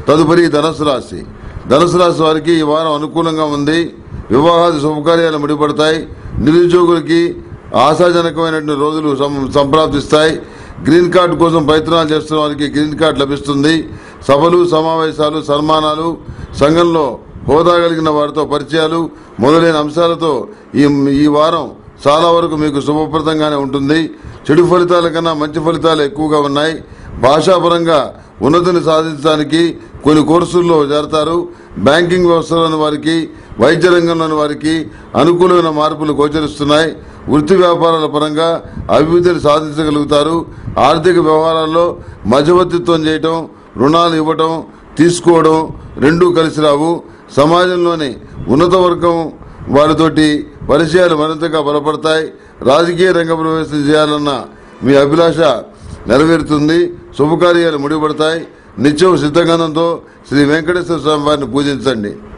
తదుపరి ధనుసు రాశి ధనుసు రాశి వారికి ఈ వారం అనుకూలంగా ఉంది వివాహాది శుభకార్యాలు ముడిపడతాయి నిరుద్యోగులకి ఆశాజనకమైనటువంటి రోజులు సం- సంప్రాప్తిస్తాయి గ్రీన్ కార్డు కోసం ప్రయత్నాలు చేస్తున్న వారికి గ్రీన్ కార్డు లభిస్తుంది సభలు సమావేశాలు సన్మానాలు సంఘంలో హోదా కలిగిన వారితో పరిచయాలు మొదలైన అంశాలతో ఈ ఈ వారం చాలా వరకు మీకు శుభప్రదంగానే ఉంటుంది చెడు ఫలితాల కన్నా మంచి ఫలితాలు ఎక్కువగా ఉన్నాయి భాషాపరంగా ఉన్నతిని సాధించడానికి కొన్ని కోర్సుల్లో చేరతారు బ్యాంకింగ్ వ్యవస్థలోని వారికి వైద్య రంగంలోని వారికి అనుకూలమైన మార్పులు గోచరిస్తున్నాయి వృత్తి వ్యాపారాల పరంగా అభివృద్ధిని సాధించగలుగుతారు ఆర్థిక వ్యవహారాల్లో మధ్యవర్తిత్వం చేయటం రుణాలు ఇవ్వటం తీసుకోవడం రెండూ కలిసి రావు సమాజంలోని ఉన్నత వర్గం వారితోటి పరిచయాలు మరింతగా బలపడతాయి రాజకీయ రంగ ప్రవేశం చేయాలన్న మీ అభిలాష నెరవేరుతుంది శుభకార్యాలు ముడిపడతాయి నిత్యం సిద్ధగంధంతో శ్రీ వెంకటేశ్వర స్వామి వారిని పూజించండి